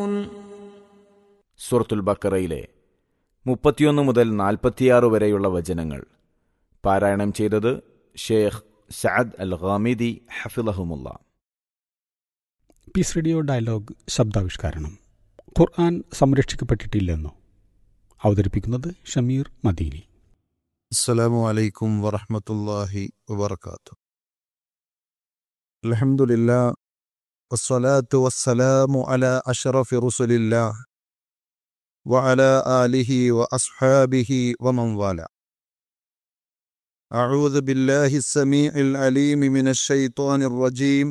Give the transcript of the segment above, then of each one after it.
സൂറത്തുൽ ബക്കറയിലെ മുപ്പത്തിയൊന്ന് മുതൽ നാൽപ്പത്തിയാറ് വരെയുള്ള വചനങ്ങൾ പാരായണം ചെയ്തത് ഷേഖ് സഅദ് അൽ ഖാമിദി ഹഫിളഹുമുള്ള പീസ് റേഡിയോ ഡയലോഗ് ശബ്ദാവിഷ്കാരണം ഖുർആൻ സംരക്ഷിക്കപ്പെട്ടിട്ടില്ലെന്നോ അവതരിപ്പിക്കുന്നത് ഷമീർ മദീനി السلام عليكم ورحمة الله وبركاته الحمد لله والصلاة والسلام على أشرف رسل الله وعلى آله وأصحابه ومن والاه أعوذ بالله السميع العليم من الشيطان الرجيم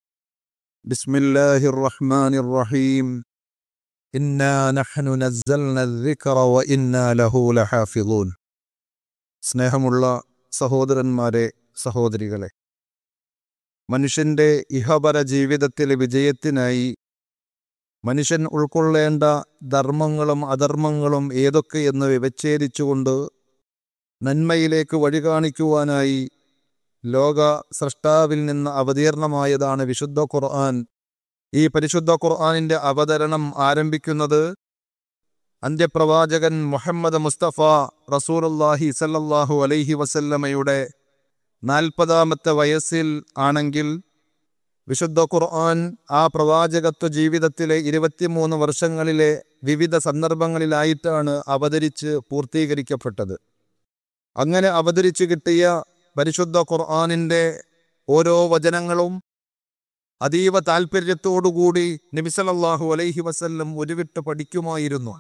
بسم الله الرحمن الرحيم إنا نحن نزلنا الذكر وإنا له لحافظون സ്നേഹമുള്ള സഹോദരന്മാരെ സഹോദരികളെ മനുഷ്യന്റെ ഇഹപര ജീവിതത്തിലെ വിജയത്തിനായി മനുഷ്യൻ ഉൾക്കൊള്ളേണ്ട ധർമ്മങ്ങളും അധർമ്മങ്ങളും ഏതൊക്കെയെന്ന് വിവച്ഛേദിച്ചുകൊണ്ട് നന്മയിലേക്ക് വഴി കാണിക്കുവാനായി ലോക സൃഷ്ടാവിൽ നിന്ന് അവതീർണമായതാണ് വിശുദ്ധ ഖുർആൻ ഈ പരിശുദ്ധ ഖുർആനിന്റെ അവതരണം ആരംഭിക്കുന്നത് അന്ത്യപ്രവാചകൻ മുഹമ്മദ് മുസ്തഫ റസൂലുല്ലാഹി സല്ലല്ലാഹു അലൈഹി വസല്ലമയുടെ നാൽപ്പതാമത്തെ വയസ്സിൽ ആണെങ്കിൽ വിശുദ്ധ ഖുർആൻ ആ പ്രവാചകത്വ ജീവിതത്തിലെ ഇരുപത്തിമൂന്ന് വർഷങ്ങളിലെ വിവിധ സന്ദർഭങ്ങളിലായിട്ടാണ് അവതരിച്ച് പൂർത്തീകരിക്കപ്പെട്ടത് അങ്ങനെ അവതരിച്ചു കിട്ടിയ പരിശുദ്ധ ഖുർആനിൻ്റെ ഓരോ വചനങ്ങളും അതീവ താല്പര്യത്തോടുകൂടി നബിസലല്ലാഹു അലൈഹി വസല്ലം ഉരുവിട്ട് പഠിക്കുമായിരുന്നു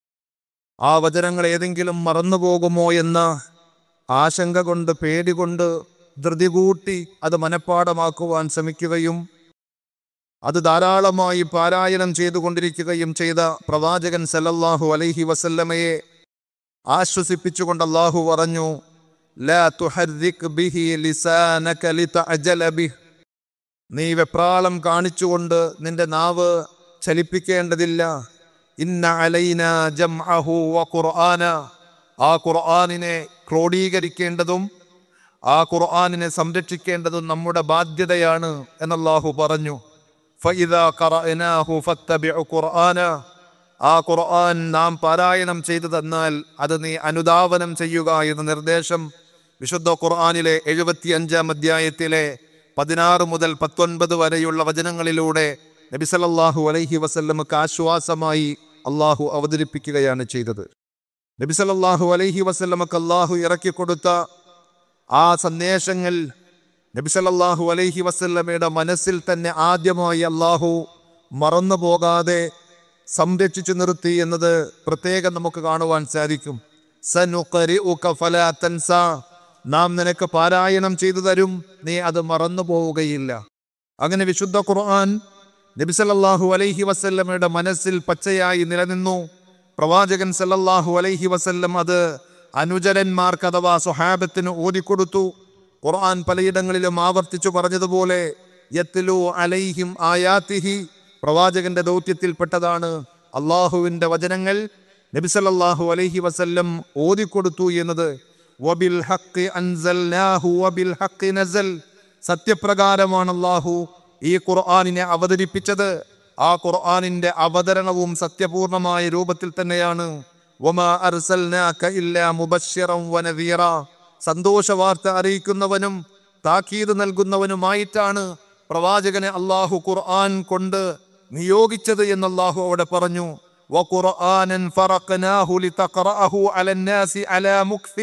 ആ വചനങ്ങൾ ഏതെങ്കിലും മറന്നുപോകുമോ എന്ന ആശങ്ക കൊണ്ട് പേടി കൊണ്ട് ധൃതി കൂട്ടി അത് മനഃപ്പാടമാക്കുവാൻ ശ്രമിക്കുകയും അത് ധാരാളമായി പാരായണം ചെയ്തുകൊണ്ടിരിക്കുകയും ചെയ്ത പ്രവാചകൻ സല്ലല്ലാഹു അലൈഹി വസല്ലമയെ ആശ്വസിപ്പിച്ചുകൊണ്ട് അള്ളാഹു പറഞ്ഞു ലാ തുഹർരിക് ബിഹി ലിസാനക ലിതഅജല ബിഹ് നീ വെപ്രാളം കാണിച്ചുകൊണ്ട് നിന്റെ നാവ് ചലിപ്പിക്കേണ്ടതില്ല ഇന്ന അലൈന ജംഅഹു വ ഖുർആന ആ ഖുർആനിനെ ക്രോഡീകരിക്കേണ്ടതും ആ ഖുർആനിനെ സംരക്ഷിക്കേണ്ടതും നമ്മുടെ ബാധ്യതയാണ് എന്നല്ലാഹു പറഞ്ഞു ഫഇദാ ഖറഅനാഹു ഫത്തബിഉ ഖുർആന ആ ഖുർആൻ നാം പാരായണം ചെയ്തു തന്നാൽ അത് നീ അനുധാവനം ചെയ്യുക എന്ന നിർദ്ദേശം വിശുദ്ധ ഖുർആനിലെ എഴുപത്തി അഞ്ചാം അധ്യായത്തിലെ പതിനാറ് മുതൽ പത്തൊൻപത് വരെയുള്ള വചനങ്ങളിലൂടെ നബി സല്ലല്ലാഹു അലൈഹി വസല്ലമക്ക് ആശ്വാസമായി അള്ളാഹു അവതരിപ്പിക്കുകയാണ് ചെയ്തത് നബി സല്ലല്ലാഹു അലൈഹി വസല്ലമക്ക് അള്ളാഹു ഇറക്കിക്കൊടുത്ത ആ സന്ദേശങ്ങൾ നബി സല്ലല്ലാഹു അലൈഹി വസല്ലമയുടെ മനസ്സിൽ തന്നെ ആദ്യമായി അള്ളാഹു മറന്നു പോകാതെ സംരക്ഷിച്ചു നിർത്തി എന്നത് പ്രത്യേകം നമുക്ക് കാണുവാൻ സാധിക്കും സനുഖരിഉക ഫലാ തൻസ നാം നിനക്ക് പാരായണം ചെയ്തു തരും നീ അത് മറന്നു പോവുകയില്ല അങ്ങനെ വിശുദ്ധ ഖുർആൻ നബി സല്ലല്ലാഹു അലൈഹി വസല്ലമയുടെ മനസ്സിൽ പച്ചയായി നിലനിന്നു പ്രവാചകൻ സല്ലല്ലാഹു അലൈഹി വസല്ലം അത് അനുചരന്മാർക്ക് അഥവാ സ്വഹാബത്തിന് ഓതിക്കൊടുത്തു ഖുർആൻ പലയിടങ്ങളിലും ആവർത്തിച്ചു പറഞ്ഞതുപോലെ യത്ലു അലൈഹിം ആയാത്തിഹി പ്രവാചകന്റെ ദൗത്യത്തിൽപ്പെട്ടതാണ് അള്ളാഹുവിന്റെ വചനങ്ങൾ നബി സല്ലല്ലാഹു അലൈഹി വസല്ലം ഓതിക്കൊടുത്തു എന്നത് വബിൽ ഹഖ് അൻസൽനാഹു വബിൽ ഹഖ് നസൽ സത്യപ്രകാരമാണ് അല്ലാഹു ഈ ഖുർആനിനെ അവതരിപ്പിച്ചത് ആ ഖുർആനിന്റെ അവതരണവും സത്യപൂർണമായ രൂപത്തിൽ തന്നെയാണ് വമാ അർസൽനാക ഇല്ലാ മുബശ്ശിറൻ വനദീറ സന്തോഷ വാർത്ത അറിയിക്കുന്നവനും താക്കീത് നൽകുന്നവനുമായിട്ടാണ് പ്രവാചകനെ അള്ളാഹു ഖുർആൻ കൊണ്ട് നിയോഗിച്ചത് എന്ന് അള്ളാഹു അവിടെ പറഞ്ഞു وقرآنا فرقناه لتقرأه على الناس على مكث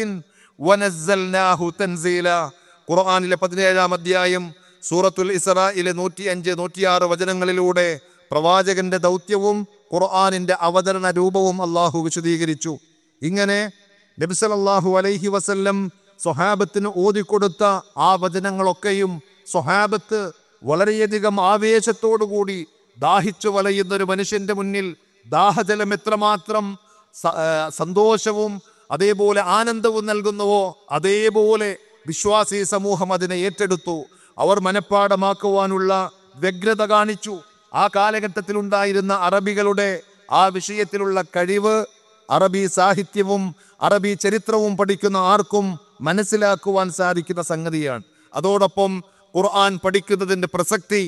ونزلناه تنزيلا ഖുർആനിലെ പതിനേഴാം അധ്യായം സൂറത്തുൽ ഇസ്രായിലെ നൂറ്റി അഞ്ച് നൂറ്റിയാറ് വചനങ്ങളിലൂടെ പ്രവാചകന്റെ ദൗത്യവും ഖുർആനിന്റെ അവതരണ രൂപവും അള്ളാഹു വിശദീകരിച്ചു ഇങ്ങനെ നബിസലല്ലാഹു അലൈഹി വസല്ലം സ്വഹാബത്തിന് ഓതിക്കൊടുത്ത ആ വചനങ്ങളൊക്കെയും സ്വഹാബത്ത് വളരെയധികം ആവേശത്തോടുകൂടി ദാഹിച്ചു വലയുന്ന ഒരു മനുഷ്യന്റെ മുന്നിൽ ദാഹജലം എത്രമാത്രം സ- ആ, സന്തോഷവും അതേപോലെ ആനന്ദവും നൽകുന്നുവോ അതേപോലെ വിശ്വാസി സമൂഹം അതിനെ ഏറ്റെടുത്തു അവർ മനഃപ്പാടമാക്കുവാനുള്ള വ്യഗ്രത കാണിച്ചു ആ കാലഘട്ടത്തിൽ ഉണ്ടായിരുന്ന അറബികളുടെ ആ വിഷയത്തിലുള്ള കഴിവ് അറബി സാഹിത്യവും അറബി ചരിത്രവും പഠിക്കുന്ന ആർക്കും മനസ്സിലാക്കുവാൻ സാധിക്കുന്ന സംഗതിയാണ് അതോടൊപ്പം ഖുർആൻ പഠിക്കുന്നതിന്റെ പ്രസക്തി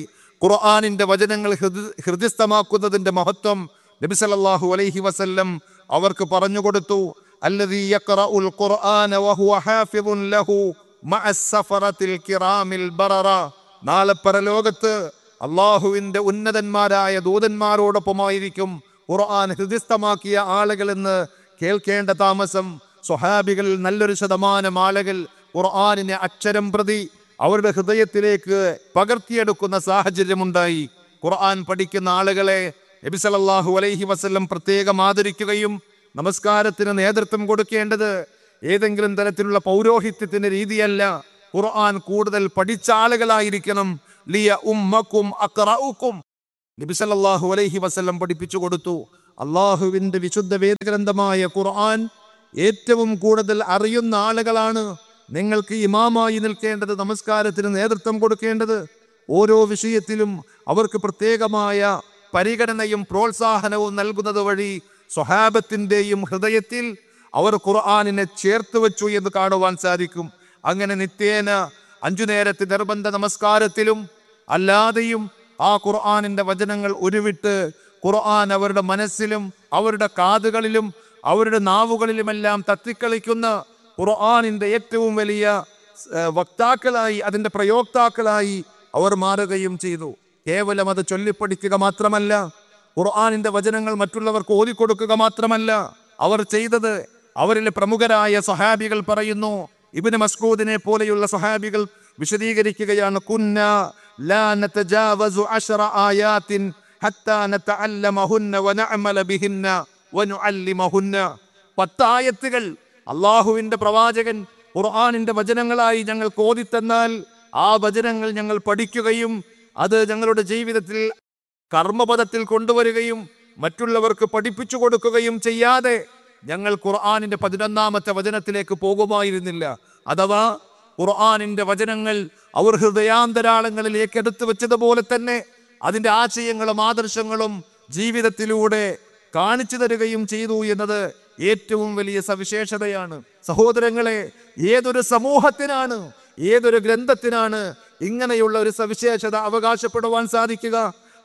ഖുർആാനിന്റെ വചനങ്ങൾ ഹൃദ ഹൃദയസ്ഥമാക്കുന്നതിന്റെ മഹത്വം നബി സല്ലല്ലാഹു അലൈഹി വസല്ലം അവർക്ക് പറഞ്ഞു കൊടുത്തു അല്ലദീ യഖറഉൽ ഖുർആന വഹുവ ഹാഫിദുൻ ലഹു മഅസ് സഫറത്തിൽ കിറാമിൽ ബററ നാളെ പരലോകത്ത് അള്ളാഹുവിന്റെ ഉന്നതന്മാരായ ദൂതന്മാരോടൊപ്പമായിരിക്കും ഖുർആൻ ഹൃദയസ്ഥമാക്കിയ ആളുകൾ എന്ന് കേൾക്കേണ്ട താമസം സ്വഹാബികളിൽ നല്ലൊരു ശതമാനം ആളുകൾ ഖുർആാനിനെ അക്ഷരം പ്രതി അവരുടെ ഹൃദയത്തിലേക്ക് പകർത്തിയെടുക്കുന്ന സാഹചര്യമുണ്ടായി ഖുർആൻ പഠിക്കുന്ന ആളുകളെ നബി സല്ലല്ലാഹു അലൈഹി വസല്ലം പ്രത്യേകം ആദരിക്കുകയും നമസ്കാരത്തിന് നേതൃത്വം കൊടുക്കേണ്ടത് ഏതെങ്കിലും തരത്തിലുള്ള പൗരോഹിത്യത്തിന്റെ രീതിയല്ല ഖുർആൻ കൂടുതൽ പഠിച്ച ആളുകളായിരിക്കണം ലിയ ഉമ്മക്കും അക്റഉക്കും നബി സല്ലല്ലാഹു അലൈഹി വസല്ലം പഠിപ്പിച്ചു കൊടുത്തു അള്ളാഹുവിന്റെ വിശുദ്ധ വേദഗ്രന്ഥമായ ഖുർആൻ ഏറ്റവും കൂടുതൽ അറിയുന്ന ആളുകളാണ് നിങ്ങൾക്ക് ഇമാമായി നിൽക്കേണ്ടത് നമസ്കാരത്തിന് നേതൃത്വം കൊടുക്കേണ്ടത് ഓരോ വിഷയത്തിലും അവർക്ക് പ്രത്യേകമായ പരിഗണനയും പ്രോത്സാഹനവും നൽകുന്നത് വഴി സ്വഹാബത്തിന്റെയും ഹൃദയത്തിൽ അവർ ഖുർആാനിനെ ചേർത്ത് വെച്ചു എന്ന് കാണുവാൻ സാധിക്കും അങ്ങനെ നിത്യേന അഞ്ചു നേരത്തെ നിർബന്ധ നമസ്കാരത്തിലും അല്ലാതെയും ആ ഖുർആാനിന്റെ വചനങ്ങൾ ഉരുവിട്ട് ഖുർആൻ അവരുടെ മനസ്സിലും അവരുടെ കാതുകളിലും അവരുടെ നാവുകളിലുമെല്ലാം തത്തിക്കളിക്കുന്ന ഖുർആാനിന്റെ ഏറ്റവും വലിയ ഏർ, വക്താക്കളായി അതിന്റെ പ്രയോക്താക്കളായി അവർ മാറുകയും ചെയ്തു കേവലം അത് ചൊല്ലിപ്പഠിക്കുക മാത്രമല്ല ഖുർആാനിന്റെ വചനങ്ങൾ മറ്റുള്ളവർക്ക് ഓതിക്കൊടുക്കുക മാത്രമല്ല അവർ ചെയ്തത് അവരിലെ പ്രമുഖരായ സഹാബികൾ പറയുന്നു ഇബിന് മസ്കൂദിനെ പോലെയുള്ള സഹാബികൾ വിശദീകരിക്കുകയാണ് കുന്ന ലാ നതജാവസു അശ്റ ആയാത്തിൻ ഹത്താ നതഅല്ലമഹുന്ന വനഅമല ബിഹിന്ന വനുഅല്ലിമഹുന്ന പത്ത് ആയത്തുകൾ അള്ളാഹുവിന്റെ പ്രവാചകൻ ഖുർആാനിന്റെ വചനങ്ങളായി ഞങ്ങൾക്ക് ഓതിത്തന്നാൽ ആ വചനങ്ങൾ ഞങ്ങൾ പഠിക്കുകയും അത് ഞങ്ങളുടെ ജീവിതത്തിൽ കർമ്മപദത്തിൽ കൊണ്ടുവരികയും മറ്റുള്ളവർക്ക് പഠിപ്പിച്ചു കൊടുക്കുകയും ചെയ്യാതെ ഞങ്ങൾ ഖുർആാനിന്റെ പതിനൊന്നാമത്തെ വചനത്തിലേക്ക് പോകുമായിരുന്നില്ല അഥവാ ഖുർആാനിന്റെ വചനങ്ങൾ അവർ ഹൃദയാന്തരാളങ്ങളിലേക്ക് എടുത്തു വെച്ചതുപോലെ തന്നെ അതിന്റെ ആശയങ്ങളും ആദർശങ്ങളും ജീവിതത്തിലൂടെ കാണിച്ചു തരികയും ചെയ്തു എന്നത് ഏറ്റവും വലിയ സവിശേഷതയാണ് സഹോദരങ്ങളെ ഏതൊരു സമൂഹത്തിനാണ് ഏതൊരു ഗ്രന്ഥത്തിനാണ് ഇങ്ങനെയുള്ള ഒരു സവിശേഷത അവകാശപ്പെടുവാൻ സാധിക്കുക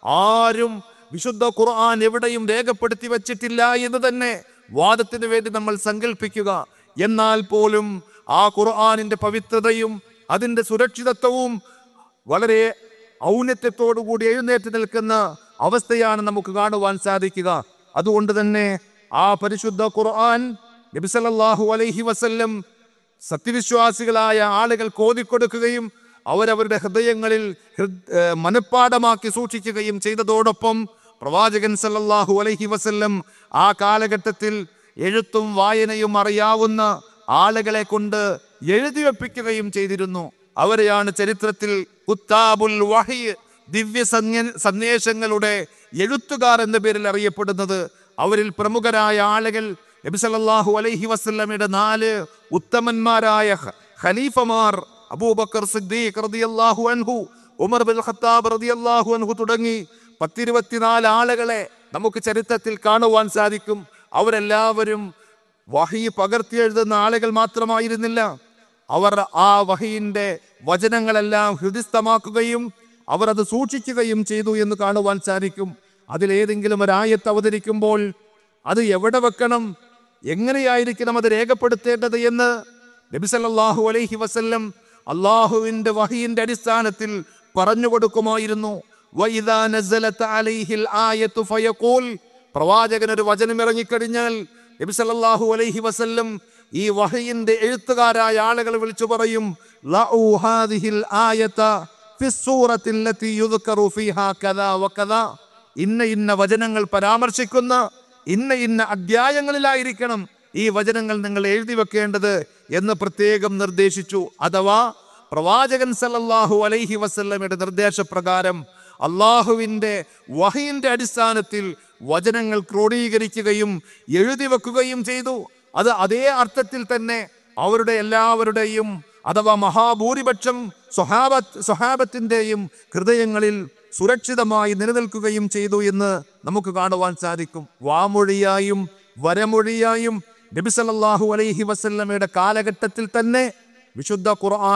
ആരും വിശുദ്ധ ഖുർആൻ എവിടെയും രേഖപ്പെടുത്തി വച്ചിട്ടില്ല എന്ന് തന്നെ വാദത്തിന് വേണ്ടി നമ്മൾ സങ്കല്പിക്കുക എന്നാൽ പോലും ആ ഖുർആനിന്റെ പവിത്രതയും അതിന്റെ സുരക്ഷിതത്വവും വളരെ ഔന്നത്യത്തോടുകൂടി എഴുന്നേറ്റ് നിൽക്കുന്ന അവസ്ഥയാണ് നമുക്ക് കാണുവാൻ സാധിക്കുക അതുകൊണ്ട് തന്നെ ആ പരിശുദ്ധ ഖുർആൻ നബിസലല്ലാഹു അലൈഹി വസല്ലം സത്യവിശ്വാസികളായ ആളുകൾ കോതിക്കൊടുക്കുകയും അവരവരുടെ ഹൃദയങ്ങളിൽ ഹൃദ് ഏർ മനഃപ്പാടമാക്കി സൂക്ഷിക്കുകയും ചെയ്തതോടൊപ്പം പ്രവാചകൻ സല്ലല്ലാഹു അലൈഹി വസല്ലം ആ കാലഘട്ടത്തിൽ എഴുത്തും വായനയും അറിയാവുന്ന ആളുകളെ കൊണ്ട് എഴുതി വെപ്പിക്കുകയും ചെയ്തിരുന്നു അവരെയാണ് ചരിത്രത്തിൽ കുത്താബുൽ വഹി ദിവ്യ സന്യ- സന്ദേശങ്ങളുടെ എഴുത്തുകാർ എന്ന പേരിൽ അറിയപ്പെടുന്നത് അവരിൽ പ്രമുഖരായ ആളുകൾ നബി സല്ലല്ലാഹു അലൈഹി വസല്ലമയുടെ നാല് ഉത്തമന്മാരായ ഖ- ഖലീഫമാർ അബൂബക്കർ സിദ്ദീഖ് റളിയല്ലാഹു അൻഹു ഉമർ ബിൻ ഖത്താബ് റളിയല്ലാഹു അൻഹു തുടങ്ങി പത്തിരുപത്തിനാല് ആളുകളെ നമുക്ക് ചരിത്രത്തിൽ കാണുവാൻ സാധിക്കും അവരെല്ലാവരും വഹി പകർത്തിയെഴുതുന്ന ആളുകൾ മാത്രമായിരുന്നില്ല അവർ ആ വഹിയിന്റെ വചനങ്ങളെല്ലാം ഹൃദിസ്ഥമാക്കുകയും അവർ അത് സൂക്ഷിക്കുകയും ചെയ്തു എന്ന് കാണുവാൻ സാധിക്കും അതിലേതെങ്കിലും ഒരായത്ത് അവതരിക്കുമ്പോൾ അത് എവിടെ വെക്കണം എങ്ങനെയായിരിക്കണം അത് രേഖപ്പെടുത്തേണ്ടത് എന്ന് നബിസല്ലാഹു അലൈഹി വസല്ലം അള്ളാഹുവിന്റെ വഹിയിന്റെ അടിസ്ഥാനത്തിൽ പറഞ്ഞു കൊടുക്കുമായിരുന്നു വഇദാ നസലത അലൈഹിൽ ആയത്തു ഫയഖൂൽ പ്രവാചകൻ ഒരു വചനം ഇറങ്ങിക്കഴിഞ്ഞാൽ നബി സല്ലല്ലാഹു അലൈഹി വസല്ലം ഈ വഹയിന്റെ എഴുത്തുകാരായ ആളുകൾ വിളിച്ചു പറയും ലഉ ഹാദിഹിൽ ആയത ഫിസ്സൂറത്തിൽ ലത്തി യുദ്കറു ഫീഹാ കദാ വകദാ ഇന്ന ഇന്ന വചനങ്ങൾ പരാമർശിക്കുന്ന ഇന്ന ഇന്ന അധ്യായങ്ങളിലായിരിക്കണം ഈ വചനങ്ങൾ നിങ്ങൾ എഴുതി വെക്കേണ്ടത് എന്ന് പ്രത്യേകം നിർദ്ദേശിച്ചു അഥവാ പ്രവാചകൻ സല്ലല്ലാഹു അലൈഹി വസല്ലമയുടെ നിർദ്ദേശപ്രകാരം അള്ളാഹുവിൻ്റെ വഹയിന്റെ അടിസ്ഥാനത്തിൽ വചനങ്ങൾ ക്രോഡീകരിക്കുകയും എഴുതി വെക്കുകയും ചെയ്തു അത് അതേ അർത്ഥത്തിൽ തന്നെ അവരുടെ എല്ലാവരുടെയും അഥവാ മഹാഭൂരിപക്ഷം സ്വഹാബത്ത് സ്വഹാബത്തിൻ്റെയും ഹൃദയങ്ങളിൽ സുരക്ഷിതമായി നിലനിൽക്കുകയും ചെയ്തു എന്ന് നമുക്ക് കാണുവാൻ സാധിക്കും വാമൊഴിയായും വരമൊഴിയായും നബി സല്ലല്ലാഹു അലൈഹി വസല്ലമയുടെ കാലഘട്ടത്തിൽ തന്നെ വിശുദ്ധ ഖുർആൻ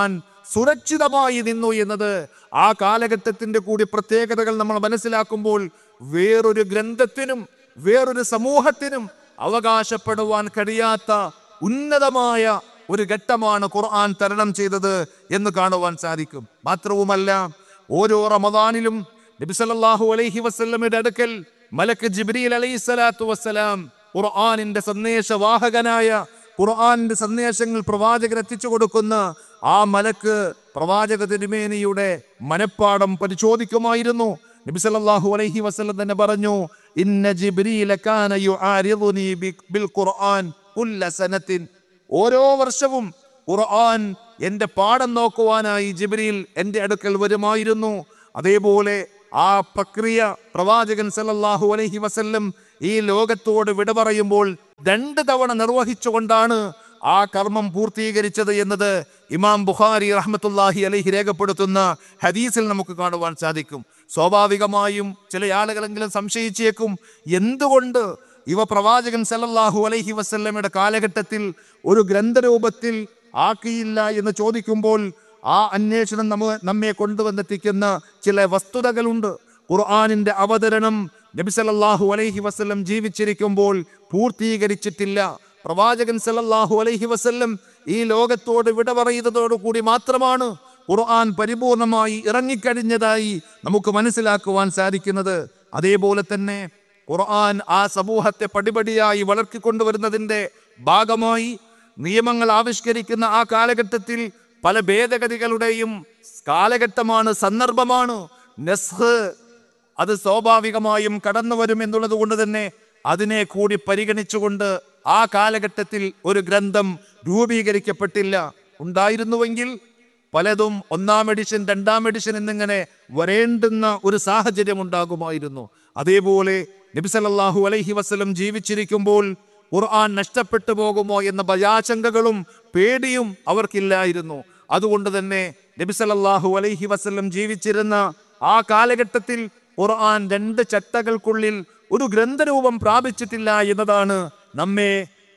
സുരക്ഷിതമായി നിന്നു എന്നത് ആ കാലഘട്ടത്തിന്റെ കൂടി പ്രത്യേകതകൾ നമ്മൾ മനസ്സിലാക്കുമ്പോൾ വേറൊരു ഗ്രന്ഥത്തിനും വേറൊരു സമൂഹത്തിനും അവകാശപ്പെടുവാൻ കഴിയാത്ത ഉന്നതമായ ഒരു ഘട്ടമാണ് ഖുർആൻ തരണം ചെയ്തത് എന്ന് കാണുവാൻ സാധിക്കും മാത്രവുമല്ല ഓരോ റമദാനിലും നബിസല്ലാഹു അലൈഹി വസല്ലമയുടെ അടുക്കൽ മലക്ക് ജിബ്രീൽ അലൈഹി സ്വലാത്തു വസ്സലാം ഖുർആാനിന്റെ സന്ദേശവാഹകനായ ഖുർആാനിന്റെ സന്ദേശങ്ങൾ പ്രവാചകർ എത്തിച്ചു കൊടുക്കുന്ന ആ മലക്ക് പ്രവാചക തിരുമേനിയുടെ മനപ്പാടം പരിശോധിക്കുമായിരുന്നു നബി സല്ലല്ലാഹു അലൈഹി വസല്ലം തന്നെ പറഞ്ഞു ഇന്ന ജിബ്രീല കാന യുആരിദുനി ബി- ബിൽ ഖുർആൻ കുല്ല സനത്തിൻ ഓരോ വർഷവും ഖുർആൻ എന്റെ പാഠം നോക്കുവാനായി ജിബ്രീൽ എന്റെ അടുക്കൽ വരുമായിരുന്നു അതേപോലെ ആ പ്രക്രിയ പ്രവാചകൻ സല്ലല്ലാഹു അലൈഹി വസല്ലം ഈ ലോകത്തോട് വിട പറയുമ്പോൾ രണ്ട് തവണ നിർവഹിച്ചുകൊണ്ടാണ് ആ കർമ്മം പൂർത്തീകരിച്ചത് എന്നത് ഇമാം ബുഖാരി റഹ്മത്തുല്ലാഹി അലൈഹി രേഖപ്പെടുത്തുന്ന ഹദീസിൽ നമുക്ക് കാണുവാൻ സാധിക്കും സ്വാഭാവികമായും ചില ആളുകളെങ്കിലും സംശയിച്ചേക്കും എന്തുകൊണ്ട് ഇവ പ്രവാചകൻ സല്ലല്ലാഹു അലൈഹി വസല്ലമയുടെ കാലഘട്ടത്തിൽ ഒരു ഗ്രന്ഥരൂപത്തിൽ ആക്കിയില്ല എന്ന് ചോദിക്കുമ്പോൾ ആ അന്വേഷണം നമ്മ നമ്മെ കൊണ്ടുവന്നെത്തിക്കുന്ന ചില വസ്തുതകളുണ്ട് ഖുർആാനിന്റെ അവതരണം നബി സല്ലല്ലാഹു അലൈഹി വസല്ലം ജീവിച്ചിരിക്കുമ്പോൾ പൂർത്തീകരിച്ചിട്ടില്ല പ്രവാചകൻ സല്ലല്ലാഹു അലൈഹി വസല്ലം ഈ ലോകത്തോട് വിട പറയുന്നതോടുകൂടി മാത്രമാണ് ഖുർആൻ പരിപൂർണമായി ഇറങ്ങിക്കഴിഞ്ഞതായി നമുക്ക് മനസ്സിലാക്കുവാൻ സാധിക്കുന്നത് അതേപോലെ തന്നെ ഖുർആൻ ആ സമൂഹത്തെ പടിപടിയായി വളർത്തിക്കൊണ്ടുവരുന്നതിന്റെ ഭാഗമായി നിയമങ്ങൾ ആവിഷ്കരിക്കുന്ന ആ കാലഘട്ടത്തിൽ പല ഭേദഗതികളുടെയും കാലഘട്ടമാണ് സന്ദർഭമാണ് നെസ്ഹ് അത് സ്വാഭാവികമായും കടന്നു വരും എന്നുള്ളത് കൊണ്ട് തന്നെ അതിനെ കൂടി പരിഗണിച്ചുകൊണ്ട് ആ കാലഘട്ടത്തിൽ ഒരു ഗ്രന്ഥം രൂപീകരിക്കപ്പെട്ടില്ല ഉണ്ടായിരുന്നുവെങ്കിൽ പലതും ഒന്നാം എഡിഷൻ രണ്ടാം എഡിഷൻ എന്നിങ്ങനെ വരേണ്ടുന്ന ഒരു സാഹചര്യം ഉണ്ടാകുമായിരുന്നു അതേപോലെ നബി സല്ലല്ലാഹു അലൈഹി വസല്ലം ജീവിച്ചിരിക്കുമ്പോൾ ഖുർആൻ നഷ്ടപ്പെട്ടു പോകുമോ എന്ന ഭയാശങ്കകളും പേടിയും അവർക്കില്ലായിരുന്നു അതുകൊണ്ട് തന്നെ നബി സല്ലല്ലാഹു അലൈഹി വസല്ലം ജീവിച്ചിരുന്ന ആ കാലഘട്ടത്തിൽ ഖുർആൻ രണ്ട് ചട്ടകൾക്കുള്ളിൽ ഒരു ഗ്രന്ഥരൂപം പ്രാപിച്ചിട്ടില്ല എന്നതാണ് നമ്മെ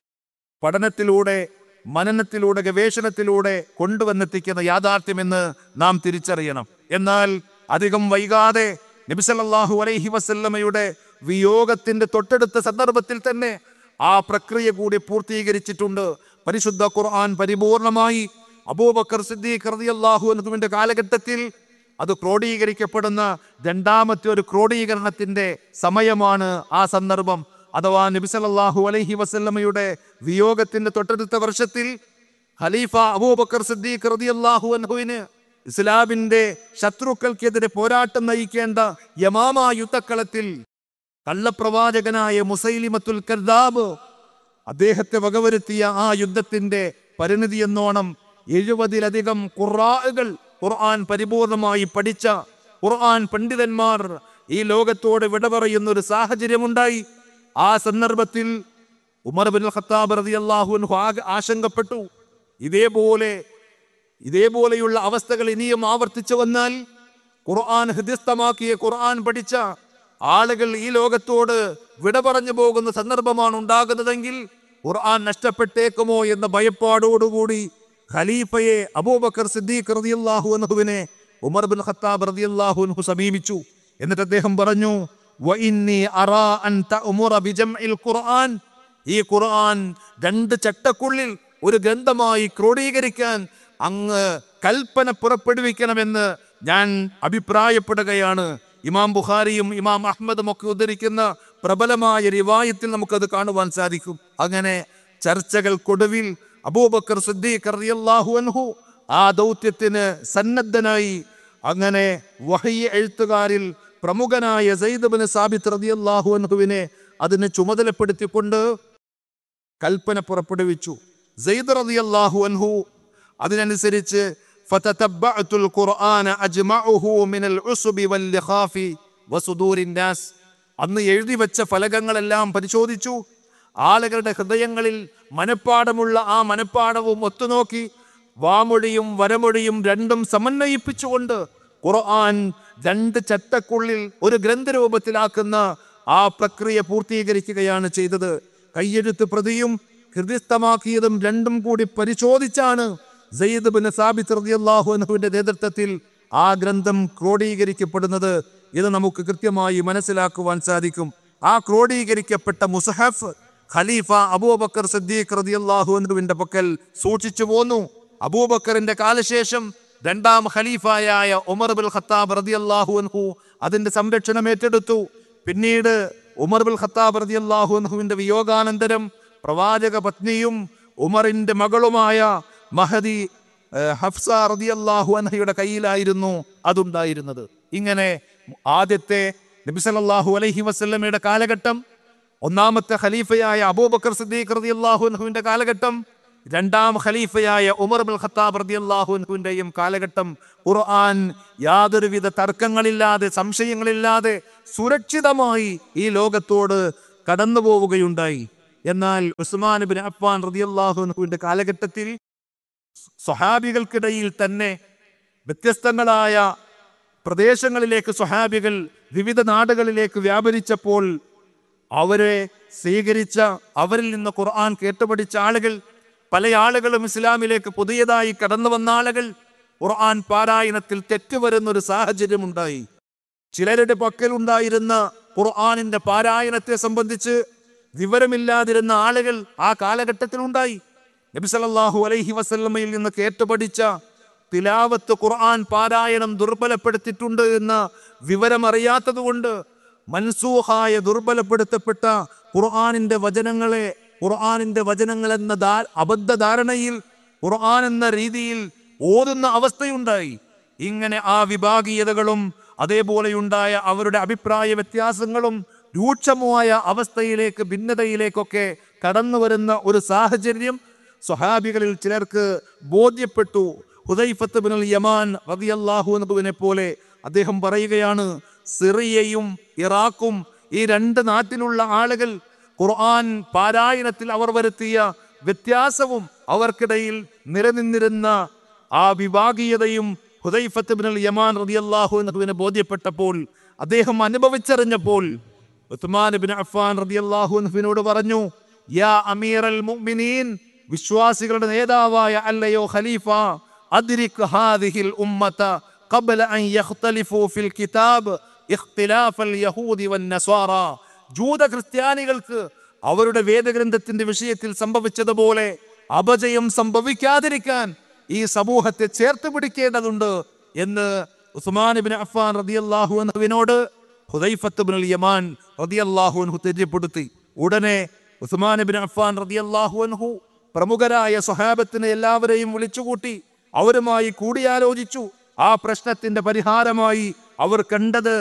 പഠനത്തിലൂടെ മനനത്തിലൂടെ ഗവേഷണത്തിലൂടെ കൊണ്ടുവന്നെത്തിക്കുന്ന യാഥാർത്ഥ്യമെന്ന് നാം തിരിച്ചറിയണം എന്നാൽ അധികം വൈകാതെ നബിസല്ലാഹു അലൈഹി വസല്ലമയുടെ വിയോഗത്തിന്റെ തൊട്ടടുത്ത സന്ദർഭത്തിൽ തന്നെ ആ പ്രക്രിയ കൂടി പൂർത്തീകരിച്ചിട്ടുണ്ട് പരിശുദ്ധ ഖുർആൻ പരിപൂർണമായി അബൂബക്കർ സിദ്ദീഖ് റളിയല്ലാഹു അൻഹുവിന്റെ കാലഘട്ടത്തിൽ അത് ക്രോഡീകരിക്കപ്പെടുന്ന രണ്ടാമത്തെ ഒരു ക്രോഡീകരണത്തിന്റെ സമയമാണ് ആ സന്ദർഭം അഥവാ നബി സല്ലല്ലാഹു അലൈഹി വസല്ലമയുടെ വിയോഗത്തിന്റെ തൊട്ടടുത്ത വർഷത്തിൽ ഖലീഫ അബൂബക്കർ സിദ്ദീഖ് റളിയല്ലാഹു അൻഹുവിന് ഇസ്ലാമിന്റെ ശത്രുക്കൾക്കെതിരെ പോരാട്ടം നയിക്കേണ്ട യമാമ യുദ്ധക്കളത്തിൽ കള്ളപ്രവാചകനായ മുസൈലിമത്തുൽ കർദാബ് അദ്ദേഹത്തെ വകവരുത്തിയ ആ യുദ്ധത്തിന്റെ പരിണിതി എന്നോണം എഴുപതിലധികം ഖുറാകൾ ഖുർആൻ പരിപൂർണമായി പഠിച്ച ഖുർആൻ പണ്ഡിതന്മാർ ഈ ലോകത്തോട് വിട പറയുന്ന ഒരു സാഹചര്യമുണ്ടായി ആ സന്ദർഭത്തിൽ ഉമർ ബിൻ ഖത്താബ് റളിയല്ലാഹു അൻഹു ആകെ ആശങ്കപ്പെട്ടു ഇതേപോലെ ഇതേപോലെയുള്ള അവസ്ഥകൾ ഇനിയും ആവർത്തിച്ചു വന്നാൽ ഖുർആൻ ഹൃദയസ്ഥമാക്കിയ ഖുർആൻ പഠിച്ച ആളുകൾ ഈ ലോകത്തോട് വിട പറഞ്ഞു പോകുന്ന സന്ദർഭമാണ് ഉണ്ടാകുന്നതെങ്കിൽ ഖുർആൻ നഷ്ടപ്പെട്ടേക്കുമോ എന്ന ഭയപ്പാടോടുകൂടി ഖലീഫയെ അബൂബക്കർ സിദ്ദീഖ് റളിയല്ലാഹു അൻഹുവിനെ ഉമർ ബിൻ ഖത്താബ് റളിയല്ലാഹു അൻഹു സമീപിച്ചു എന്നിട്ട് അദ്ദേഹം പറഞ്ഞു "വഇന്നി അറാ അൻ തഅ്മുറ ബിജംഇൽ ഖുർആൻ ഈ ഖുർആൻ രണ്ട് ചട്ടക്കുള്ളിൽ ഒരു ഗ്രന്ഥമായി ക്രോഡീകരിക്കാൻ അങ്ങ് കൽപ്പന പുറപ്പെടുവിക്കണമെന്ന് ഞാൻ അഭിപ്രായപ്പെടുകയാണ് ഇമാം ബുഖാരിയും ഇമാം അഹമ്മദും ഒക്കെ ഉദ്ധരിക്കുന്ന പ്രബലമായ റിവായത്തിൽ നമുക്കത് കാണുവാൻ സാധിക്കും അങ്ങനെ ചർച്ചകൾക്കൊടുവിൽ അബൂബക്കർ സിദ്ദീഖ് റളിയല്ലാഹു അൻഹു ആ ദൗത്യത്തിന് സന്നദ്ധനായി അങ്ങനെ വഹയ്യ എഴുത്തുകാരിൽ പ്രമുഖനായ സയ്യിദ് ബിൻ സാബിത്ത് റളിയല്ലാഹു അൻഹുവിനെ അതിന് ചുമതലപ്പെടുത്തിക്കൊണ്ട് കൽപ്പന പുറപ്പെടുവിച്ചു സെയ്ദ് റളിയല്ലാഹു അൻഹു അതിനനുസരിച്ച് فتتبعت القرآن أجمعه من العصب واللخاف وصدور الناس അന്ന് എഴുതി വെച്ച ഫലകങ്ങളെല്ലാം പരിശോധിച്ചു ആളുകളുടെ ഹൃദയങ്ങളിൽ മനപ്പാടമുള്ള ആ മനപ്പാടവും ഒത്തുനോക്കി വാമൊഴിയും വരമൊഴിയും രണ്ടും സമന്വയിപ്പിച്ചുകൊണ്ട് ഖുർആൻ രണ്ട് ചട്ടക്കുള്ളിൽ ഒരു ഗ്രന്ഥരൂപത്തിലാക്കുന്ന ആ പ്രക്രിയ പൂർത്തീകരിക്കുകയാണ് ചെയ്തത് കയ്യെഴുത്ത് പ്രതിയും ഹൃദയസ്ഥമാക്കിയതും രണ്ടും കൂടി പരിശോധിച്ചാണ് സയ്യിദ് ബിൻ സാബിത്ത് റളിയല്ലാഹു അൻഹുവിന്റെ നേതൃത്വത്തിൽ ആ ഗ്രന്ഥം ക്രോഡീകരിക്കപ്പെടുന്നത് ഇത് നമുക്ക് കൃത്യമായി മനസ്സിലാക്കുവാൻ സാധിക്കും ആ ക്രോഡീകരിക്കപ്പെട്ട മുസഹഫ് ഖലീഫ അബൂബക്കർ സിദ്ദീഖ് റളിയല്ലാഹു അൻഹുവിന്റെ പക്കൽ സൂക്ഷിച്ചു പോന്നു അബൂബക്കറിന്റെ കാലശേഷം രണ്ടാം ഖലീഫയായ ഉമർ ബിൽ ഖത്താബ് റളിയല്ലാഹു അൻഹു അതിന്റെ സംരക്ഷണം ഏറ്റെടുത്തു പിന്നീട് ഉമർ ബിൽ ഖത്താബ് റളിയല്ലാഹു അൻഹുവിന്റെ വിയോഗാനന്തരം പ്രവാചക പത്നിയും ഉമറിന്റെ മകളുമായ മഹദി ഏഹ്, ഹഫ്സ റളിയല്ലാഹു അൻഹയുടെ കയ്യിലായിരുന്നു അതുണ്ടായിരുന്നത് ഇങ്ങനെ ആദ്യത്തെ നബി സല്ലല്ലാഹു അലൈഹി വസല്ലമയുടെ കാലഘട്ടം ഒന്നാമത്തെ ഖലീഫയായ അബൂബക്കർ സിദ്ദീഖ് റളിയല്ലാഹു അൻഹുവിന്റെ കാലഘട്ടം രണ്ടാം ഖലീഫയായ ഉമർ ബിൻ ഖത്താബ് റളിയല്ലാഹു അൻഹുവിന്റെയും കാലഘട്ടം ഖുർആൻ യാതൊരുവിധ തർക്കങ്ങളില്ലാതെ സംശയങ്ങളില്ലാതെ സുരക്ഷിതമായി ഈ ലോകത്തോട് കടന്നു പോവുകയുണ്ടായി എന്നാൽ ഉസ്മാൻ ബിൻ അഫ്ഫാൻ റളിയല്ലാഹു അൻഹുവിന്റെ കാലഘട്ടത്തിൽ സ്വഹാബികൾക്കിടയിൽ തന്നെ വ്യത്യസ്തങ്ങളായ പ്രദേശങ്ങളിലേക്ക് സ്വഹാബികൾ വിവിധ നാടുകളിലേക്ക് വ്യാപരിച്ചപ്പോൾ അവരെ സ്വീകരിച്ച അവരിൽ നിന്ന് ഖുർആൻ കേട്ടുപഠിച്ച ആളുകൾ പല ആളുകളും ഇസ്ലാമിലേക്ക് പുതിയതായി കടന്നു വന്ന ആളുകൾ ഖുർആൻ പാരായണത്തിൽ തെറ്റുവരുന്ന ഒരു സാഹചര്യമുണ്ടായി ചിലരുടെ പക്കൽ ഉണ്ടായിരുന്ന ഖുർആനിന്റെ പാരായണത്തെ സംബന്ധിച്ച് വിവരമില്ലാതിരുന്ന ആളുകൾ ആ കാലഘട്ടത്തിൽ ഉണ്ടായി നബി സല്ലല്ലാഹു അലൈഹി വസല്ലമയിൽ നിന്ന് കേട്ടുപഠിച്ച തിലാവത്ത് ഖുർആൻ പാരായണം ദുർബലപ്പെടുത്തിയിട്ടുണ്ട് എന്ന വിവരമറിയാത്തതുകൊണ്ട് മൻസൂഹായ ദുർബലപ്പെടുത്തപ്പെട്ട ഖുർആനിന്റെ വചനങ്ങളെ ഖുർആനിന്റെ വചനങ്ങൾ എന്ന ധാ അബദ്ധധാരണയിൽ ഖുർആൻ എന്ന രീതിയിൽ ഓതുന്ന അവസ്ഥയുണ്ടായി ഇങ്ങനെ ആ വിഭാഗീയതകളും അതേപോലെയുണ്ടായ അവരുടെ അഭിപ്രായ വ്യത്യാസങ്ങളും രൂക്ഷമായ അവസ്ഥയിലേക്ക് ഭിന്നതയിലേക്കൊക്കെ കടന്നു വരുന്ന ഒരു സാഹചര്യം സ്വഹാബികളിൽ ചിലർക്ക് ബോധ്യപ്പെട്ടു ഹുദൈഫത്ത് ബിനുൽ യമാൻ റളിയല്ലാഹു അൻഹുവിനെ പോലെ അദ്ദേഹം പറയുകയാണ് സിറിയയും ഇറാഖും ഈ രണ്ട് നാട്ടിലുള്ള ആളുകൾ ഖുർആൻ പാരായണത്തിൽ അവർ വരുത്തിയ വ്യത്യാസവും അവർക്കിടയിൽ നിലനിന്നിരുന്ന ആ വിഭാഗീയതയും ഹുദൈഫത്ത് ബിനുൽ യമാൻ റളിയല്ലാഹു അൻഹുവിനെ ബോധ്യപ്പെട്ടപ്പോൾ അദ്ദേഹം അനുഭവിച്ചറിഞ്ഞപ്പോൾ ഉസ്മാൻ ബിൻ അഫ്ഫാൻ റളിയല്ലാഹു അൻഹുവിനോട് പറഞ്ഞു യാ അമീറൽ മുഅ്മിനീൻ വിശ്വാസികളുടെ നേതാവായ അല്ലയോ ഖലീഫ അദ്രിക് ഹാദിഹിൽ ഉമ്മത قبل أن يختلفوا في الكتاب اختلاف اليهود والنصارى ജൂത ക്രിസ്ത്യാനികൾക്ക് അവരുടെ വേദഗ്രന്ഥത്തിന്റെ വിഷയത്തിൽ സംഭവിച്ചതുപോലെ അപജയം സംഭവിക്കാതിരിക്കാൻ ഈ സമൂഹത്തെ ചേർത്ത് പിടിക്കേണ്ടതുണ്ട് എന്ന് ഉസ്മാൻ ബിൻ അഫ്ഫാൻ റളിയല്ലാഹു അൻഹുവിനോട് ഹുദൈഫത്ത് ബിൻ യമാൻ റളിയല്ലാഹു അൻഹു തെര്യപ്പെടുത്തി ഉടനെ ഉസ്മാൻ ബിൻ അഫ്ഫാൻ റളിയല്ലാഹു അൻഹു പ്രമുഖരായ സ്വഹാബത്തിനെ എല്ലാവരെയും വിളിച്ചുകൂട്ടി അവരുമായി കൂടിയാലോചിച്ചു ആ പ്രശ്നത്തിന്റെ പരിഹാരമായി അവർ കണ്ടത്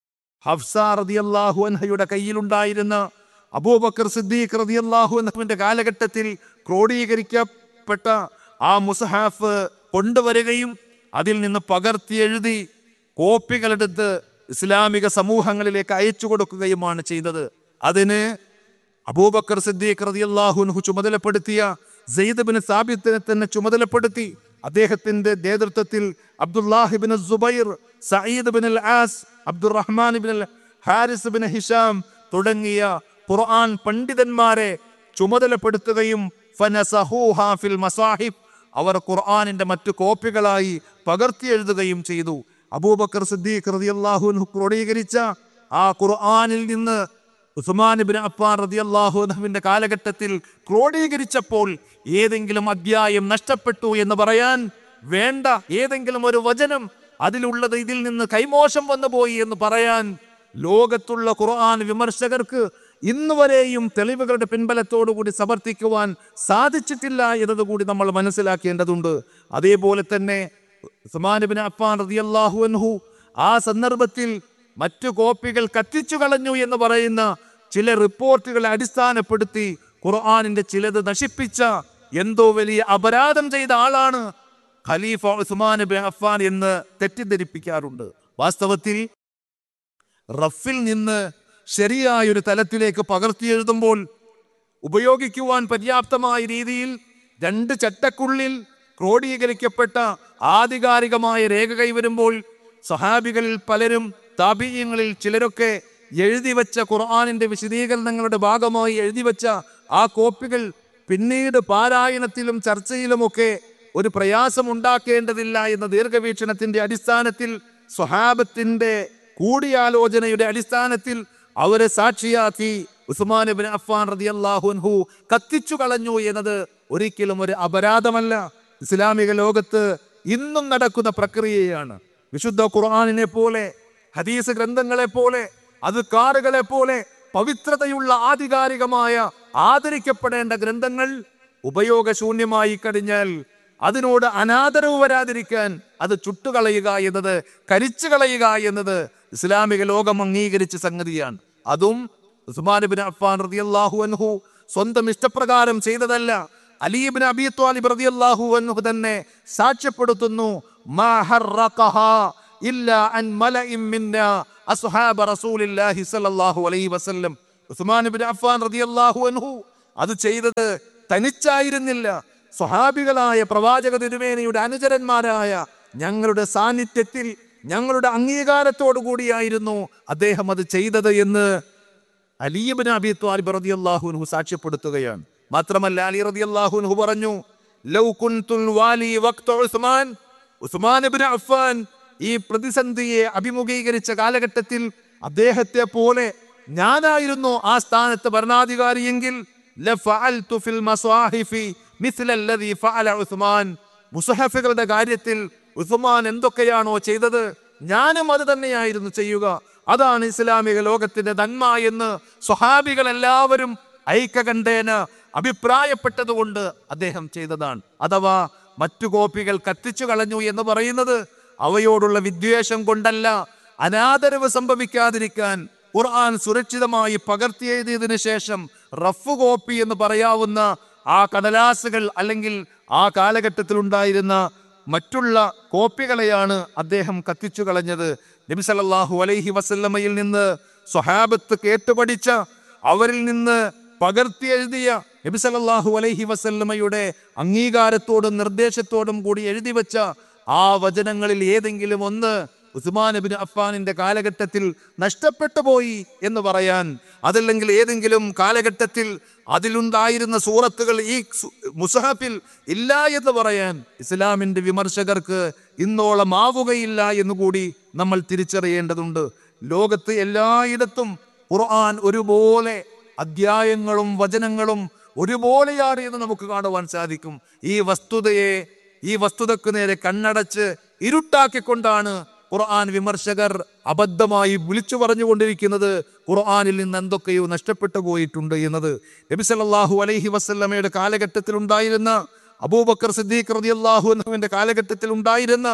ഹഫ്സ റളിയല്ലാഹു അൻഹയുടെ കയ്യിലുണ്ടായിരുന്ന അബൂബക്കർ സിദ്ദീഖ് റളിയല്ലാഹു അൻഹുവിന്റെ കാലഘട്ടത്തിൽ ക്രോഡീകരിക്കപ്പെട്ട ആ മുസഹാഫ് കൊണ്ടുവരികയും അതിൽ നിന്ന് പകർത്തി എഴുതി കോപ്പികളെടുത്ത് ഇസ്ലാമിക സമൂഹങ്ങളിലേക്ക് അയച്ചു കൊടുക്കുകയുമാണ് ചെയ്തത് അതിന് അബൂബക്കർ സിദ്ദീഖ് റളിയല്ലാഹു അൻഹു ചുമതലപ്പെടുത്തിയ സെയ്ദ് ബിൻ സാബിത്തിനെ തന്നെ ചുമതലപ്പെടുത്തി അദ്ദേഹത്തിന്റെ നേതൃത്വത്തിൽ Abdullah ibn Zubair Saeed bin al Aas Abdurrahman bin al Harith bin Hisham തുടങ്ങിയ ഖുർആൻ പണ്ഡിതന്മാരെ ചുമതലപ്പെടുത്തുകയും ഫനസഹൂഹാ ഫിൽ മസാഹിബ് അവർ ഖുർആനിന്റെ മറ്റു കോപ്പികളായി പകർത്തി എഴുതുകയും ചെയ്തു അബൂബക്കർ സിദ്ദീഖ് റളിയല്ലാഹു അൻഹു ക്രോഡീകരിച്ച ആ ഖുർആനിൽ നിന്ന് ഉസ്മാൻ ബിൻ അഫ്ഫാൻ റളിയല്ലാഹു അൻഹുവിന്റെ കാലഘട്ടത്തിൽ ക്രോഡീകരിച്ചപ്പോൾ ഏതെങ്കിലും അധ്യായം നഷ്ടപ്പെട്ടു എന്ന് പറയാൻ വേണ്ട ഏതെങ്കിലും ഒരു വചനം അതിലുള്ളത് ഇതിൽ നിന്ന് കൈമോശം വന്നുപോയി എന്ന് പറയാൻ ലോകത്തുള്ള ഖുർആൻ വിമർശകർക്ക് ഇന്ന് വരെയും തെളിവുകളുടെ പിൻബലത്തോടുകൂടി സമർത്ഥിക്കുവാൻ സാധിച്ചിട്ടില്ല എന്നതുകൂടി നമ്മൾ മനസ്സിലാക്കേണ്ടതുണ്ട് അതേപോലെ തന്നെ ഉസ്മാൻ ബിൻ അഫ്ഫാൻ റളിയല്ലാഹു അൻഹു ആ സന്ദർഭത്തിൽ മറ്റു കോപ്പികൾ കത്തിച്ചു കളഞ്ഞു എന്ന് പറയുന്ന ചില റിപ്പോർട്ടുകളെ അടിസ്ഥാനപ്പെടുത്തി ഖുർആാനിന്റെ ചിലത് നശിപ്പിച്ച എന്തോ വലിയ അപരാധം ചെയ്ത ആളാണ് ഖലീഫ ഉസ്മാൻ ബിൻ അഫ്ഫാൻ എന്ന് തെറ്റിദ്ധരിപ്പിക്കാറുണ്ട് വാസ്തവത്തിൽ റഫിൽ നിന്ന് ശരിയായ ഒരു തലത്തിലേക്ക് പകർത്തി എഴുതുമ്പോൾ ഉപയോഗിക്കുവാൻ പര്യാപ്തമായ രീതിയിൽ രണ്ട് ചട്ടക്കുള്ളിൽ ക്രോഡീകരിക്കപ്പെട്ട ആധികാരികമായ രേഖ കൈവരുമ്പോൾ സഹാബികളിൽ പലരും താപീയങ്ങളിൽ ചിലരൊക്കെ എഴുതി വെച്ച ഖുർആാനിന്റെ വിശദീകരണങ്ങളുടെ ഭാഗമായി എഴുതി വെച്ച ആ കോപ്പികൾ പിന്നീട് പാരായണത്തിലും ചർച്ചയിലുമൊക്കെ ഒരു പ്രയാസം ഉണ്ടാക്കേണ്ടതില്ല എന്ന ദീർഘവീക്ഷണത്തിന്റെ അടിസ്ഥാനത്തിൽ സ്വഹാബത്തിന്റെ കൂടിയാലോചനയുടെ അടിസ്ഥാനത്തിൽ അവരെ സാക്ഷിയാക്കി ഉസ്മാൻ ഇബ്നു അഫ്ഫാൻ റളിയല്ലാഹു അൻഹു കത്തിച്ചു കളഞ്ഞു എന്നത് ഒരിക്കലും ഒരു അപരാധമല്ല ഇസ്ലാമിക ലോകത്ത് ഇന്നും നടക്കുന്ന പ്രക്രിയയാണ് വിശുദ്ധ ഖുർആനിനെ പോലെ ഹദീസ് ഗ്രന്ഥങ്ങളെ പോലെ അത് കാറുകളെ പോലെ പവിത്രതയുള്ള ആധികാരികമായ ആദരിക്കപ്പെടേണ്ട ഗ്രന്ഥങ്ങൾ ഉപയോഗശൂന്യമായി കഴിഞ്ഞാൽ അതിനോട് അനാദരവ് വരാതിരിക്കാൻ അത് ചുട്ടുകളയുക എന്നത് കരിച്ചു കളയുക എന്നത് ഇസ്ലാമിക ലോകം അംഗീകരിച്ച സംഗതിയാണ് അതും ഉസ്മാൻ ബിൻ അഫ്ഫാൻ റളിയല്ലാഹു അൻഹു സ്വന്തം ഇഷ്ടപ്രകാരം ചെയ്തതല്ല അലീബിൻ അബി ത്വാലിബ് റളിയല്ലാഹു അൻഹു തന്നെ സാക്ഷ്യപ്പെടുത്തുന്നു മാ ഹർറഖഹാ ഇല്ലാ അൻ മലഇൻ മിന്നാ അസ്ഹാബ റസൂലില്ലാഹി സ്വല്ലല്ലാഹു അലൈഹി വസല്ലം ഉസ്മാൻ ബിൻ അഫ്ഫാൻ റളിയല്ലാഹു അൻഹു അത് ചെയ്തത് തനിച്ചായിരുന്നില്ല സ്വഹാബികളായ പ്രവാചക തിരുമേനയുടെ അനുചരന്മാരായ ഞങ്ങളുടെ സാന്നിധ്യത്തിൽ ഞങ്ങളുടെ അംഗീകാരത്തോടു കൂടിയായിരുന്നു അദ്ദേഹം അത് ചെയ്തത് എന്ന് അലീബിൻ അബി ത്വാലിബ് റളിയല്ലാഹുൻഹു സാക്ഷ്യപ്പെടുത്തുകയാണ് മാത്രമല്ല അലി റളിയല്ലാഹുൻഹു പറഞ്ഞു ലൗ കുൻതുൽ വാലി വഖ്ത ഉസ്മാൻ ഉസ്മാൻ ഇബ്നു അഫ്ഫാൻ ഈ പ്രതിസന്ധിയെ അഭിമുഖീകരിച്ച കാലഘട്ടത്തിൽ അദ്ദേഹത്തെ പോലെ ഞാനായിരുന്നു ആ സ്ഥാനത്ത് ഭരണാധികാരിയെങ്കിൽ ലഫഅൽതു ഫിൽ മസാഹിഫി മിസ്ല അല്ലദീ ഫഅല ഉസ്മാൻ മുസഹഫുകളുടെ കാര്യത്തിൽ ഉസ്മാൻ എന്തൊക്കെയാണോ ചെയ്തത് ഞാനും അത് തന്നെയായിരുന്നു ചെയ്യുക അതാണ് ഇസ്ലാമിക ലോകത്തിന്റെ നന്മ എന്ന് സ്വഹാബികൾ എല്ലാവരും ഐക്യകണ്ഠേന അഭിപ്രായപ്പെട്ടതുകൊണ്ട് അദ്ദേഹം ചെയ്തതാണ് അഥവാ മറ്റു കോപ്പികൾ കത്തിച്ചു കളഞ്ഞു എന്ന് പറയുന്നത് അവയോടുള്ള വിദ്വേഷം കൊണ്ടല്ല അനാദരവ് സംഭവിക്കാതിരിക്കാൻ ഖുർആൻ സുരക്ഷിതമായി പകർത്തിയെഴുതിയതിനു ശേഷം റഫ് കോപ്പി എന്ന് പറയാവുന്ന ആ കടലാസുകൾ അല്ലെങ്കിൽ ആ കാലഘട്ടത്തിൽ ഉണ്ടായിരുന്ന മറ്റുള്ള കോപ്പികളെയാണ് അദ്ദേഹം കത്തിച്ചു കളഞ്ഞത് നബി സല്ലല്ലാഹു അലൈഹി വസല്ലമയിൽ നിന്ന് സ്വഹാബത്ത് കേട്ടുപഠിച്ച അവരിൽ നിന്ന് പകർത്തി എഴുതിയ നബി സല്ലല്ലാഹു അലൈഹി വസല്ലമയുടെ അംഗീകാരത്തോടും നിർദ്ദേശത്തോടും കൂടി എഴുതി വെച്ച ആ വചനങ്ങളിൽ ഏതെങ്കിലും ഒന്ന് ഉസ്മാൻ ബിൻ അഫ്ഫാനിന്റെ കാലഘട്ടത്തിൽ നഷ്ടപ്പെട്ടു പോയി എന്ന് പറയാൻ അതല്ലെങ്കിൽ ഏതെങ്കിലും കാലഘട്ടത്തിൽ അതിലുണ്ടായിരുന്ന സൂറത്തുകൾ ഈ സു- മുസഹഫിൽ ഇല്ല എന്ന് പറയാൻ ഇസ്ലാമിന്റെ വിമർശകർക്ക് ഇന്നോളം ആവുകയില്ല എന്ന് കൂടി നമ്മൾ തിരിച്ചറിയേണ്ടതുണ്ട് ലോകത്ത് എല്ലായിടത്തും ഖുർആൻ ഒരുപോലെ അധ്യായങ്ങളും വചനങ്ങളും ഒരുപോലെയാണ് എന്ന് നമുക്ക് കാണുവാൻ സാധിക്കും ഈ വസ്തുതയെ ഈ വസ്തുതക്ക് നേരെ കണ്ണടച്ച് ഇരുട്ടാക്കിക്കൊണ്ടാണ് ഖുർആൻ വിമർശകർ അബദ്ധമായി വിളിച്ചു പറഞ്ഞുകൊണ്ടിരിക്കുന്നത് ഖുർആനിൽ നിന്ന് എന്തൊക്കെയോ നഷ്ടപ്പെട്ടു പോയിട്ടുണ്ട് എന്നത് നബി സല്ലല്ലാഹു അലൈഹി വസല്ലമയുടെ കാലഘട്ടത്തിൽ ഉണ്ടായിരുന്ന അബൂബക്കർ സിദ്ദീഖ് റളിയല്ലാഹു അൻഹുവിന്റെ കാലഘട്ടത്തിൽ ഉണ്ടായിരുന്ന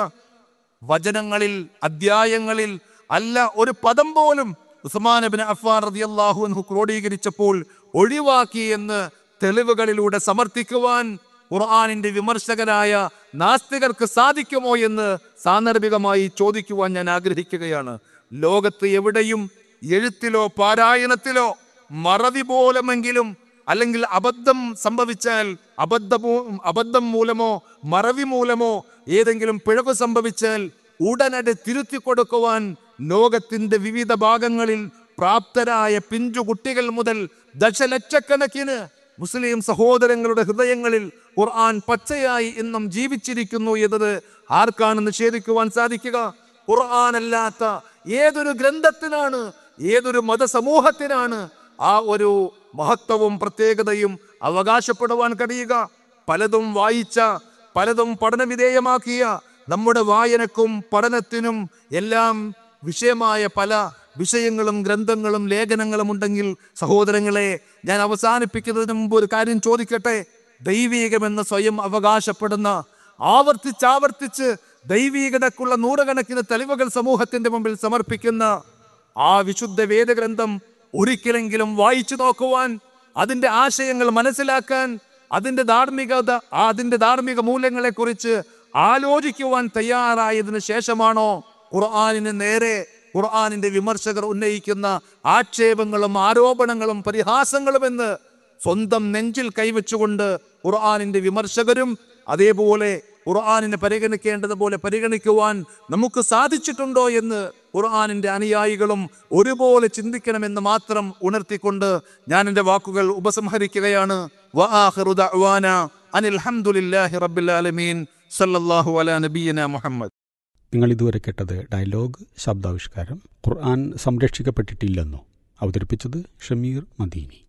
വചനങ്ങളിൽ അധ്യായങ്ങളിൽ അല്ല ഒരു പദം പോലും ഉസ്മാൻ ബിൻ അഫ്ഫാൻ റളിയല്ലാഹു അൻഹു ക്രോഡീകരിച്ചപ്പോൾ ഒഴിവാക്കി എന്ന് തെളിവുകളിലൂടെ സമർത്ഥിക്കുവാൻ ഖുർആനിന്റെ വിമർശകരായ നാസ്തികർക്ക് സാധിക്കുമോ എന്ന് സാന്ദർഭികമായി ചോദിക്കുവാൻ ഞാൻ ആഗ്രഹിക്കുകയാണ് ലോകത്ത് എവിടെയും എഴുത്തിലോ പാരായണത്തിലോ മറവി പോലുമെങ്കിലും അല്ലെങ്കിൽ അബദ്ധം സംഭവിച്ചാൽ അബദ്ധമോ അബദ്ധം മൂലമോ മറവി മൂലമോ ഏതെങ്കിലും പിഴവ് സംഭവിച്ചാൽ ഉടനടി തിരുത്തി കൊടുക്കുവാൻ ലോകത്തിന്റെ വിവിധ ഭാഗങ്ങളിൽ പ്രാപ്തരായ പിഞ്ചു കുട്ടികൾ മുതൽ ദശലക്ഷക്കണക്കിന് മുസ്ലിം സഹോദരങ്ങളുടെ ഹൃദയങ്ങളിൽ ഖുർആൻ പച്ചയായി ഇന്നും ജീവിച്ചിരിക്കുന്നു എന്നത് ആർക്കാണ് നിഷേധിക്കുവാൻ സാധിക്കുക ഖുർആൻ അല്ലാത്ത ഏതൊരു ഗ്രന്ഥത്തിനാണ് ഏതൊരു മതസമൂഹത്തിനാണ് ആ ഒരു മഹത്വവും പ്രത്യേകതയും അവകാശപ്പെടുവാൻ കഴിയുക പലതും വായിച്ച പലതും പഠനവിധേയമാക്കിയ നമ്മുടെ വായനക്കും പഠനത്തിനും എല്ലാം വിഷയമായ പല വിഷയങ്ങളും ഗ്രന്ഥങ്ങളും ലേഖനങ്ങളും ഉണ്ടെങ്കിൽ സഹോദരങ്ങളെ ഞാൻ അവസാനിപ്പിക്കുന്നതിന് മുമ്പ് ഒരു കാര്യം ചോദിക്കട്ടെ ദൈവീകമെന്ന് സ്വയം അവകാശപ്പെടുന്ന ആവർത്തിച്ചാവർത്തിച്ച് ദൈവീകതക്കുള്ള നൂറുകണക്കിന് തെളിവുകൾ സമൂഹത്തിന്റെ മുമ്പിൽ സമർപ്പിക്കുന്ന ആ വിശുദ്ധ വേദഗ്രന്ഥം ഒരിക്കലെങ്കിലും വായിച്ചു നോക്കുവാൻ അതിന്റെ ആശയങ്ങൾ മനസ്സിലാക്കാൻ അതിന്റെ ധാർമ്മികത ആ അതിന്റെ ധാർമ്മിക മൂല്യങ്ങളെ കുറിച്ച് ആലോചിക്കുവാൻ തയ്യാറായതിനു ശേഷമാണോ ഖുർആാനിന് നേരെ ഖുർആാനിന്റെ വിമർശകർ ഉന്നയിക്കുന്ന ആക്ഷേപങ്ങളും ആരോപണങ്ങളും പരിഹാസങ്ങളും എന്ന് സ്വന്തം നെഞ്ചിൽ കൈവച്ചുകൊണ്ട് ഖുർആാനിന്റെ വിമർശകരും അതേപോലെ ഖുർആാനിനെ പരിഗണിക്കേണ്ടതുപോലെ പരിഗണിക്കുവാൻ നമുക്ക് സാധിച്ചിട്ടുണ്ടോ എന്ന് ഖുർആാനിന്റെ അനുയായികളും ഒരുപോലെ ചിന്തിക്കണമെന്ന് മാത്രം ഉണർത്തിക്കൊണ്ട് ഞാൻ എൻ്റെ വാക്കുകൾ ഉപസംഹരിക്കുകയാണ് വആഖിറു ദഅ്വാന അനിൽ ഹംദുലില്ലാഹി റബ്ബിൽ ആലമീൻ സല്ലല്ലാഹു അലാ നബിയന മുഹമ്മദ് നിങ്ങൾ ഇതുവരെ കേട്ടത് ഡയലോഗ് ശബ്ദാവിഷ്കാരം ഖുർആൻ സംരക്ഷിക്കപ്പെട്ടിട്ടില്ലെന്നോ അവതരിപ്പിച്ചത് ഷമീർ മദീനി